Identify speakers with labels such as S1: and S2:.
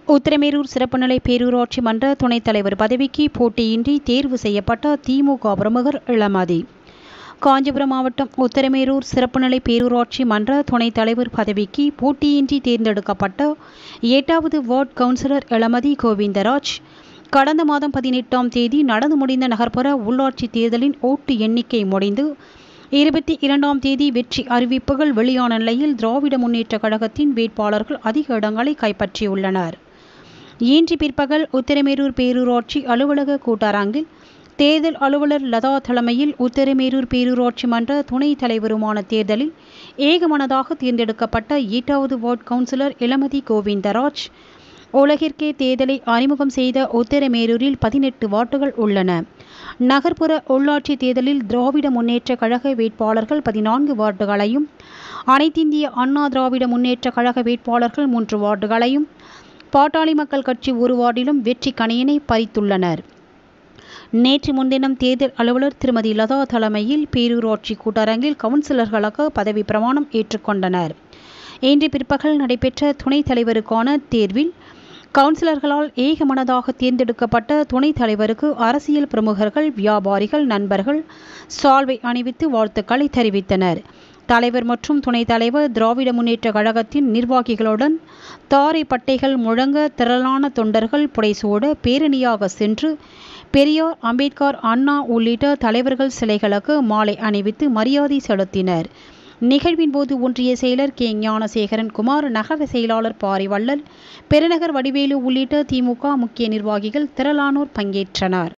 S1: உத்திரமேரூர் சிறப்புநிலை பேரூராட்சி மன்ற துணைத் தலைவர் பதவிக்கு போட்டியின்றி தேர்வு செய்யப்பட்ட திமுக பிரமுகர் இளமதி காஞ்சிபுரம் மாவட்டம் உத்திரமேரூர் சிறப்புநிலை பேரூராட்சி மன்ற துணைத் தலைவர் பதவிக்கு போட்டியின்றி தேர்ந்தெடுக்கப்பட்ட எட்டாவது வார்டு கவுன்சிலர் இளமதி கோவிந்தராஜ் கடந்த மாதம் பதினெட்டாம் தேதி நடந்து முடிந்த நகர்ப்புற உள்ளாட்சி தேர்தலின் ஓட்டு எண்ணிக்கை முடிந்து இருபத்தி இரண்டாம் தேதி வெற்றி அறிவிப்புகள் வெளியான நிலையில் திராவிட முன்னேற்றக் கழகத்தின் வேட்பாளர்கள் அதிக இடங்களை கைப்பற்றியுள்ளனர் இன்று பிற்பகல் உத்திரமேரூர் பேரூராட்சி அலுவலக கூட்டரங்கில் தேர்தல் அலுவலர் லதா தலைமையில் உத்திரமேரூர் பேரூராட்சி மன்ற துணைத் தலைவருமான தேர்தலில் ஏகமனதாக தேர்ந்தெடுக்கப்பட்ட எட்டாவது வார்டு கவுன்சிலர் இளமதி கோவிந்தராஜ் உலகிற்கே தேர்தலை அறிமுகம் செய்த உத்திரமேரூரில் பதினெட்டு வார்டுகள் உள்ளன நகர்ப்புற உள்ளாட்சி தேர்தலில் திராவிட முன்னேற்ற கழக வேட்பாளர்கள் பதினான்கு வார்டுகளையும் அனைத்திந்திய அண்ணா திராவிட முன்னேற்ற கழக வேட்பாளர்கள் மூன்று வார்டுகளையும் பாட்டாளி மக்கள் கட்சி ஒரு வார்டிலும் வெற்றி கணியனை பறித்துள்ளனர் நேற்று முன்தினம் தேர்தல் அலுவலர் திருமதி லதா தலைமையில் பேரூராட்சி கூட்டரங்கில் கவுன்சிலர்களுக்கு பதவி பிரமாணம் ஏற்றுக்கொண்டனர் இன்று பிற்பகல் நடைபெற்ற துணைத் தலைவருக்கான தேர்வில் கவுன்சிலர்களால் ஏகமனதாக தேர்ந்தெடுக்கப்பட்ட துணைத் தலைவருக்கு அரசியல் பிரமுகர்கள் வியாபாரிகள் நண்பர்கள் சால்வை அணிவித்து வாழ்த்துக்களை தெரிவித்தனர் தலைவர் மற்றும் துணைத் தலைவர் திராவிட முன்னேற்ற கழகத்தின் நிர்வாகிகளுடன் தாரை பட்டைகள் முழங்க திரளான தொண்டர்கள் புடைசூட பேரணியாக சென்று பெரியார் அம்பேத்கர் அண்ணா உள்ளிட்ட தலைவர்கள் சிலைகளுக்கு மாலை அணிவித்து மரியாதை செலுத்தினர் நிகழ்வின் போது ஒன்றிய செயலர் கே ஞானசேகரன் குமார் நகர செயலாளர் பாரிவள்ளல் பெருநகர் வடிவேலு உள்ளிட்ட திமுக முக்கிய நிர்வாகிகள் திரளானோர் பங்கேற்றனர்